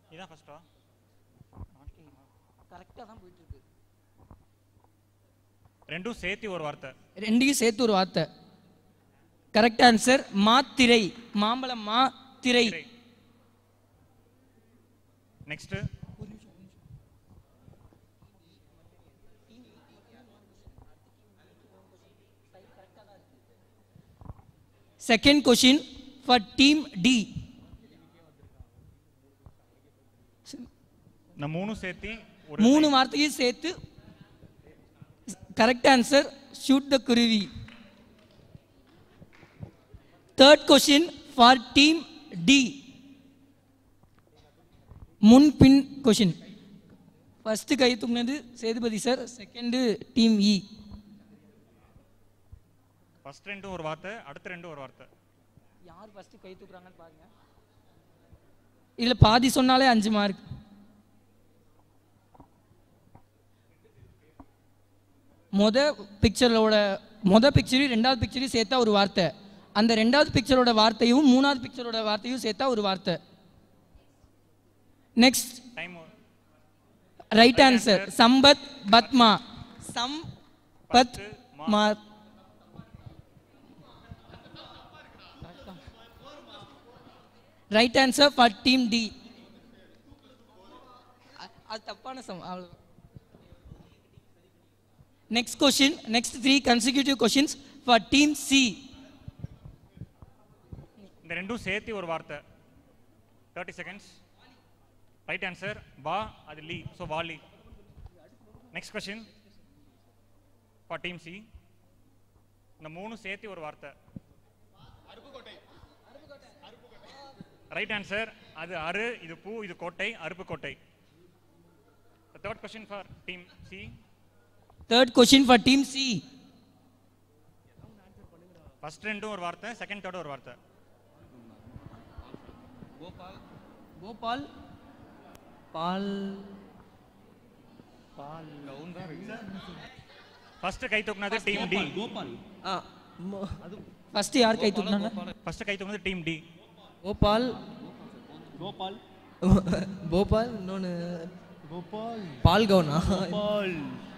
இதான் ஃபர்ஸ்டா கரெக்டாக தான் போயிட்டு இருக்கு ரெண்டும் சேர்த்து ஒரு வார்த்தை ரெண்டையும் சேர்த்து ஒரு வார்த்தை கரெக்ட் ஆன்சர் மாத்திரை மாம்பழம் மா திரை next second question for team D இந்த மூணு சேர்த்து ஒரு மூணு வார்த்தையும் சேர்த்து correct answer shoot the Kuruvi third question for team D முன் பின் கொஷின் ஃபர்ஸ்ட் கை தூக்குனது Sethupathi sir second team E first ரெண்டும் ஒரு வார்த்தை அடுத்த ரெண்டும் ஒரு வார்த்தை யார் ஃபர்ஸ்ட் கை தூக்குறாங்கன்னு பாருங்க இதுல பாதி சொன்னாலே அஞ்சு மார்க் மொத பிக்சரோட மொத பிக்சரையும் ரெண்டாவது பிக்சரையும் சேர்த்தா ஒரு வார்த்தை அந்த ரெண்டாவது பிக்சரோட வார்த்தையும் மூணாவது பிக்சரோட வார்த்தையும் சேர்த்தா ஒரு வார்த்தை next time right answer Sampath Padma சம் பத் மா right answer for team D அது தப்பான சம் அவ்வளோ next question next three consecutive questions for team C இந்த ரெண்டும் சேர்த்து ஒரு வார்த்தை தேர்ட்டி செகண்ட்ஸ் ரைட் ஆன்சர் வா அது Lee so Vaali next question for team C இந்த மூணு சேர்த்து ஒரு வார்த்தை ரைட் ஆன்சர் அது அரு இது பூ இது கோட்டை Aruppukottai third question for team C third question for team C first ரெண்டும் ஒரு வார்த்தை செகண்ட் தேர்ட் ஒரு வார்த்தை கோபால் பால் ஃபர்ஸ்ட் கை தூக்குனது டீம் டி கோபால் ஆ ம- அது ஃபர்ஸ்ட் யார் கை தூக்குனாங்க ஃபர்ஸ்ட் கை தூக்குனது டீம் டி கோபால் கோபால் கோபால் இன்னொன்று கோபால் பால் கவுனா Gopal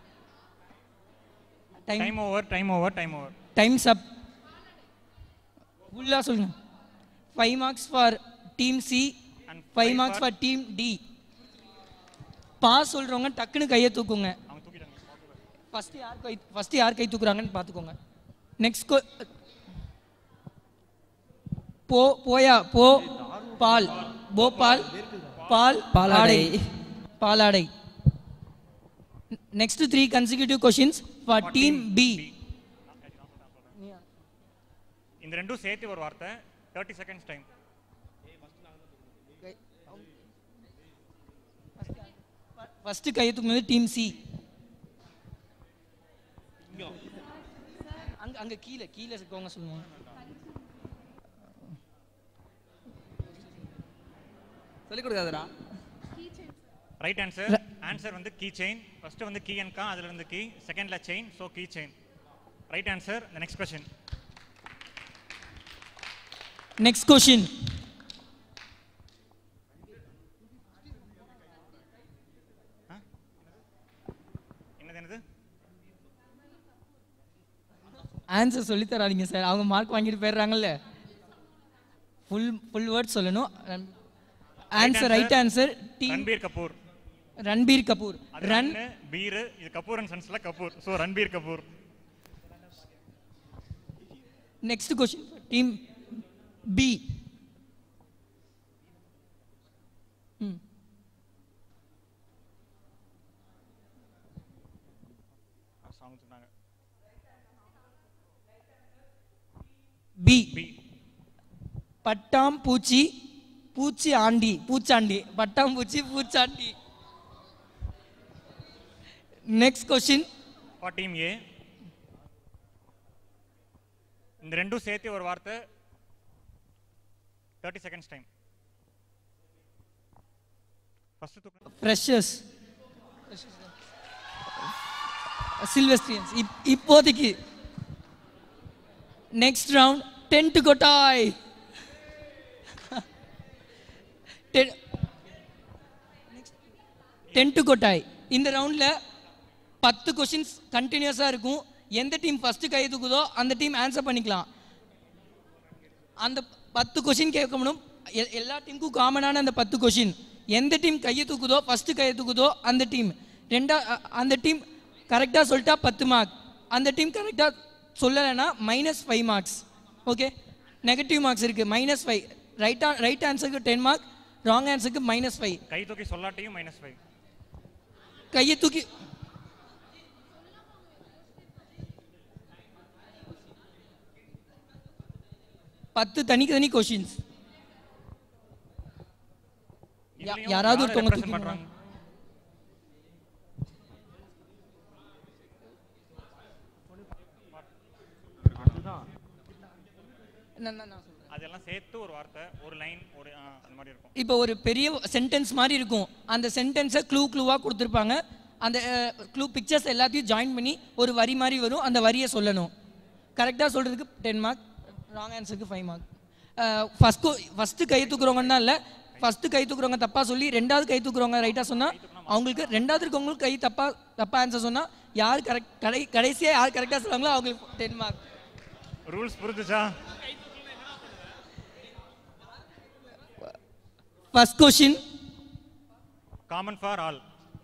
time time over time over time over time's up ஃபுல்லாக சொல்லுங்க five marks for team C And five five marks for- for team D pass சொல்கிறவங்க டக்குன்னு கையை தூக்குங்க அவங்க தூக்கிட்டாங்க ஃபர்ஸ்ட் யார் கை ஃபர்ஸ்ட் யார் கை தூக்குறாங்கன்னு பார்த்துக்கோங்க நெக்ஸ்ட் போ போயா போ பால் போபால் பால் பாலாடை. பாலாடை next three consecutive questions for For team team B B. இந்த ரெண்டும் சேர்த்து ஒரு வார்த்தை தேர்ட்டி செகண்ட்ஸ் டைம் ஃபர்ஸ்ட் கையை தூக்குனது டீம் சி அங்க அங்க கீழே கீழே இருக்கவங்க சொல்லுவாங்க சொல்லிக் கொடுக்காதடா ரைட் ஆன்சர் ஆன்சர் வந்து கீ செயின் ஃபர்ஸ்ட் வந்து கீ அண்ட் கா அதுல இருந்து கீ செகண்ட்ல chain so key chain right answer the next question next question என்னது என்னது ஆன்சர் சொல்லி தராதீங்க சார் அவங்க மார்க் வாங்கிட்டு போயிடுறாங்கல்ல ஃபுல் ஃபுல் வேர்ட் சொல்லணும் answer right answer team Ranbir Kapoor Ranbir Kapoor அது ரன் ரன் பீர் இது கபூர் அண்ட் சன்ஸ்ல Kapoor so Ranbir Kapoor next question team B song சொன்னாங்க பி பி பட்டாம் பூச்சி பூச்சி ஆண்டி பூச்சாண்டி பட்டாம் பூச்சி பூச்சாண்டி next question for team A இந்த ரெண்டும் சேர்த்து ஒரு வார்த்தை தேர்ட்டி செகண்ட்ஸ் டைம் ஃபர்ஸ்ட் தூக்கு ஃப்ரெஷர்ஸ் சில்வஸ்ட்ரியன்ஸ் இப்போதைக்கு நெக்ஸ்ட் ரவுண்ட் டென்ட் கொட்டாய் டென்ட்டு கொட்டாய் இந்த ரவுண்டில் பத்து கொஷின்ஸ் கண்டினியூஸாக இருக்கும் எந்த டீம் ஃபஸ்ட்டு கை தூக்குதோ அந்த டீம் ஆன்சர் பண்ணிக்கலாம் அந்த பத்து கொஷின் கேட்கணும் எ- எல்லா டீமுக்கும் காமனான அந்த பத்து கொஷின் எந்த டீம் கையை தூக்குதோ ஃபஸ்ட்டு கையை தூக்குதோ அந்த டீம் ரெண்டா அ- அந்த டீம் கரெக்டாக சொல்லிட்டா பத்து மார்க் அந்த டீம் கரெக்டாக சொல்லலைன்னா minus five marks okay negative marks இருக்குது மைனஸ் ஃபைவ் ரைட் ரைட் ஆன்சருக்கு டென் மார்க் ராங் ஆன்சருக்கு மைனஸ் ஃபைவ் கை தூக்கி சொல்லாட்டியும் மைனஸ் ஃபைவ் கையை தூக்கி பத்து தனிக்கு தனி கொஷின்ஸ் யாராவது ஒருத்தவங்க தூக்கி பண்றாங்க நான் நான் நான் சொல்றேன். அதெல்லாம் சேர்த்து ஒரு வார்த்தை ஒரு லைன் ஒரு ஆ, அந்த மாதிரி இருக்கும் இப்போ ஒரு பெரிய சென்டென்ஸ் மாதிரி இருக்கும் அந்த சென்டென்ஸை க்ளூ க்ளூவாக கொடுத்துருப்பாங்க அந்த க்ளூ பிக்சர்ஸ் எல்லாத்தையும் ஜாயின் பண்ணி ஒரு வரி மாதிரி வரும் அந்த வரியை சொல்லணும் கரெக்டாக சொல்கிறதுக்கு டென் மார்க் ராங் ஆன்சருக்கு ஃபைவ் மார்க் ஃபஸ்ட்டு ஃபஸ்ட்டு கை தூக்குறவங்கன்னா இல்லை ஃபஸ்ட்டு கை தூக்குறவங்க தப்பாக சொல்லி ரெண்டாவது கை தூக்குறவங்க ரைட்டாக சொன்னால் அவங்களுக்கு ரெண்டாவது இருக்கவங்களுக்கு கை தப்பாக தப்பாக ஆன்சர் சொன்னால் யார் கரெக்ட் கடை கடைசியாக யார் கரெக்டாக சொல்கிறாங்களோ அவங்களுக்கு டென் மார்க் ரூல்ஸ் புரிஞ்சுச்சா first question common for all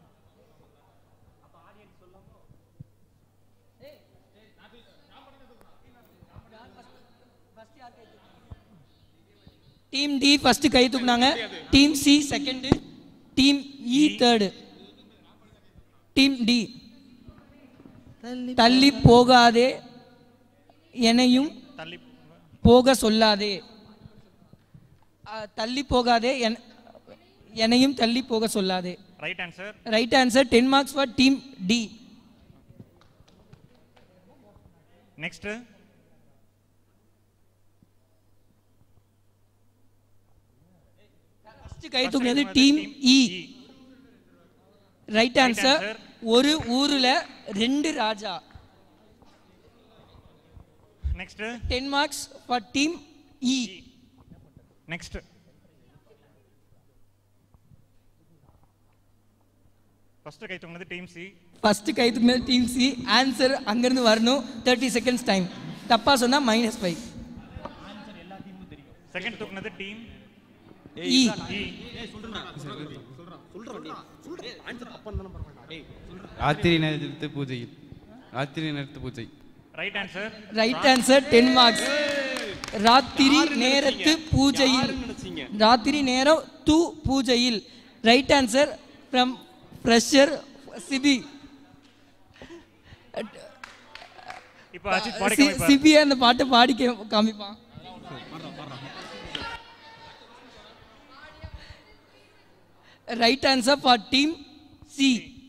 team D first கை தூக்குனாங்க team C second team E third team D தள்ளி போகாதே என்னையும் தள்ளி போக சொல்லாதே அ, தள்ளி போகாதே என்- என்னையும் தள்ளி போக சொல்லாதே right answer right answer ten marks for team D next first கை தூக்குனது team E right answer answer. ஒரு ஊர்ல ரெண்டு ராஜா next ten marks for team E next first கை தூங்கினது டீம் சி ஃபர்ஸ்ட் கை தூக்குனது டீம் சி ஆன்சர் அங்கேருந்து வரணும் தேர்ட்டி செகண்ட்ஸ் டைம் தப்பாக சொன்னால் மைனஸ் ஃபைவ் செகண்ட் தூக்குனது டீம் இ இ ராத்திரி நேரத்து பூஜையில் ராத்திரி நேரத்து பூஜை right answer right answer ten marks ராத்திரி நேரத்து பூஜையில் ராத்திரி நேரம் டு பூஜையில் right answer from fresher Sibi இப்போ அஜித் பாடி காமிப்பார் சிபியை அந்த பாட்டை பாடி கே- காமிப்பான் right answer for team C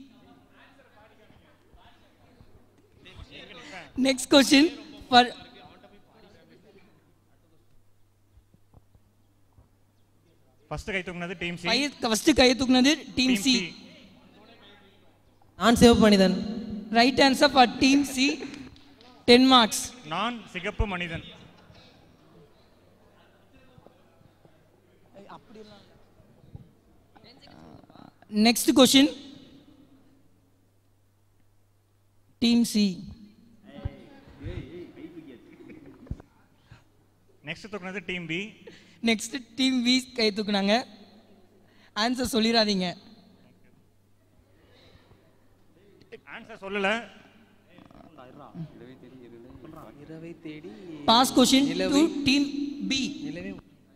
next question for first கை தூக்குனது டீம் சி கை ஃபர்ஸ்ட் கையை தூக்குனது டீம் சி நான் சேவ் பண்ணிதன் right answer for team C ten marks நான் சிகப்பு மனிதன் next question team C next தூக்குனது team B next team V கை தூக்குனாங்க ஆன்சர் சொல்லிடாதீங்க ஆன்சர் சொல்லல இரவை தேடி pass question to team B நிலவே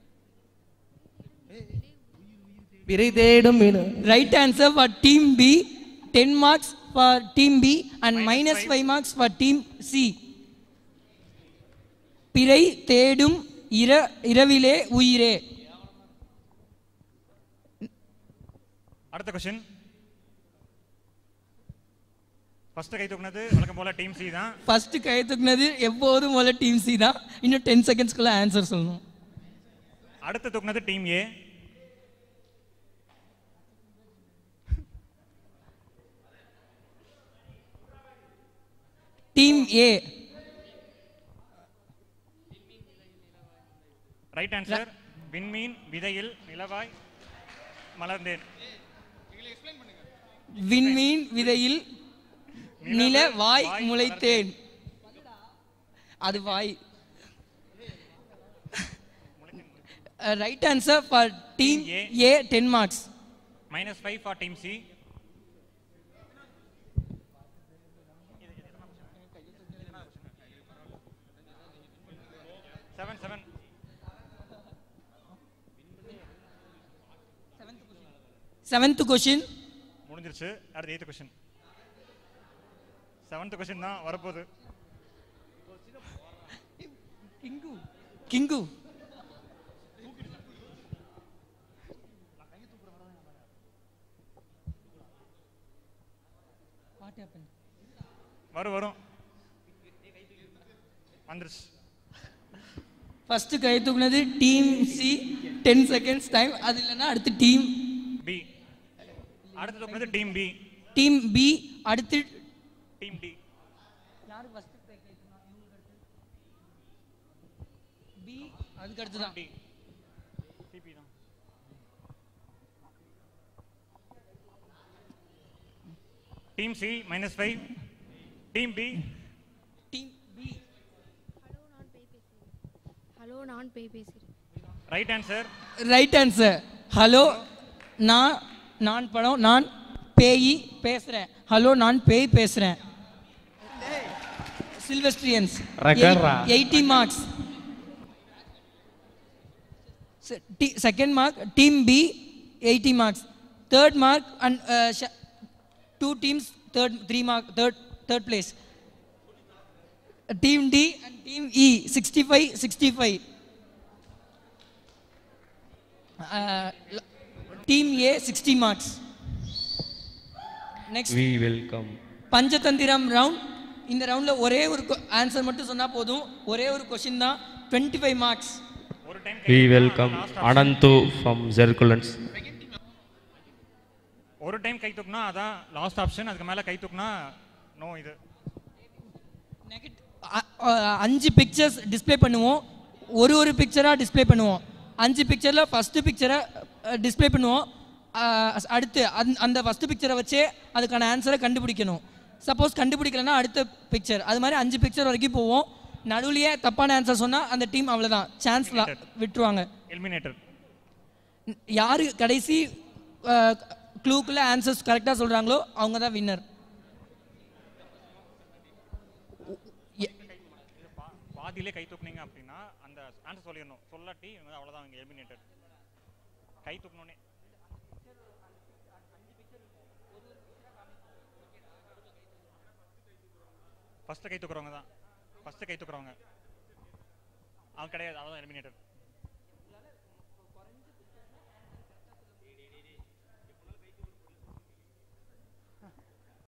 பிறை தேடும் மீன் right answer for team B ten marks for team B and minus five marks for team C பிறை தேடும் இர இரவிலே உயிரே அடுத்த கொஸ்டின் ஃபர்ஸ்ட் கை தூக்குனது வழக்கம் போல டீம் சி தான் ஃபர்ஸ்ட் கை தூக்குனது எப்போதும் போல டீம் சி தான் இன்னும் டென் செகண்ட்ஸ்க்குள்ள ஆன்சர் சொல்லணும் அடுத்து தூக்குனது team A team A right answer விண்மீன் விதையில் நிலவாய் மலர்ந்தேன் விண்மீன் விதையில் நில வாய் வாய் முளைத்தேன் அது வாய் right answer for team A. A ten marks minus five for team C seven seven seventh question முடிஞ்சிருச்சு அடுத்து எய்த் கொஸ்டின் செவன்த் கொஸ்டின் தான் வரப்போகுது கிங்கு கிங்கு வாட் ஹேப்பன் வரும் வரும் வந்துருச்சு ஃபர்ஸ்ட் கை தூக்குனது team C ten seconds time அது இல்லைன்னா அடுத்து டீம் பி அடுத்து தூக்குனது டீம் பி டீம் பி அடுத்து டீம் டி யாரு ஃபர்ஸ்ட் பி அதுக்கு அடுத்து தான் டி சிபி தான் team C minus five team B team B hello நான் பேய் பேசுகிறேன் right answer right answer hello நான் நான் படம் நான் பேய் பேசுகிறேன் ஹலோ நான் பேய் பேசுகிறேன் சில்வஸ்ட்ரியன்ஸ் Record ரா. Eighty marks second mark team B eighty marks third mark and two teams third three mark third third place team D and team E sixty five sixty five team A sixty marks next We welcome. Panchathanthiram round இந்த ரவுண்டில் ஒரே ஒரு answer மட்டும் சொன்னால் போதும் ஒரே ஒரு question தான் டுவெண்ட்டி ஃபைவ் மார்க்ஸ் ஒரு time We welcome Anantu from Zerkulans. ஒரு டைம் கை தூக்குனா அதான் லாஸ்ட் ஆப்ஷன் அதுக்கு மேலே கை தூக்குனா நோ இது அஞ்சு பிக்சர்ஸ் டிஸ்ப்ளே பண்ணுவோம் ஒரு ஒரு பிக்சராக டிஸ்ப்ளே பண்ணுவோம் அஞ்சு பிக்சரில் ஃபஸ்ட்டு பிக்சரை டிஸ்ப்ளே பண்ணுவோம் அஹ், அடுத்து அந்த அந்த ஃபஸ்ட்டு பிக்சரை வச்சே அதுக்கான ஆன்சரை கண்டுபிடிக்கணும் சப்போஸ் கண்டுபிடிக்கலன்னா அடுத்த பிக்சர் அது மாதிரி அஞ்சு பிக்சர் வரைக்கும் போவோம் நடுவுலயே தப்பான ஆன்சர் சொன்னால் அந்த டீம் அவ்வளோதான் சான்ஸ் விட்டுருவாங்க எலிமினேட்டர் யார் கடைசி க்ளூக்குள்ள ஆன்சர்ஸ் கரெக்டாக சொல்கிறாங்களோ அவங்க தான் வின்னர் பாதியிலே கை தூக்குனீங்க அப்படின்னா அந்த ஆன்சர் சொல்லிடணும் சொல்லாட்டி இவங்க அவ்வளோதான் இங்கே எலிமினேட்டர் கை தூக்கணுன்னே ஃபஸ்ட்டு கை தூக்குறவங்க தான் ஃபஸ்ட்டு கை தூக்குறவங்க அவங்க கிடையாது அவ்வளோதான் எலிமினேட்டர்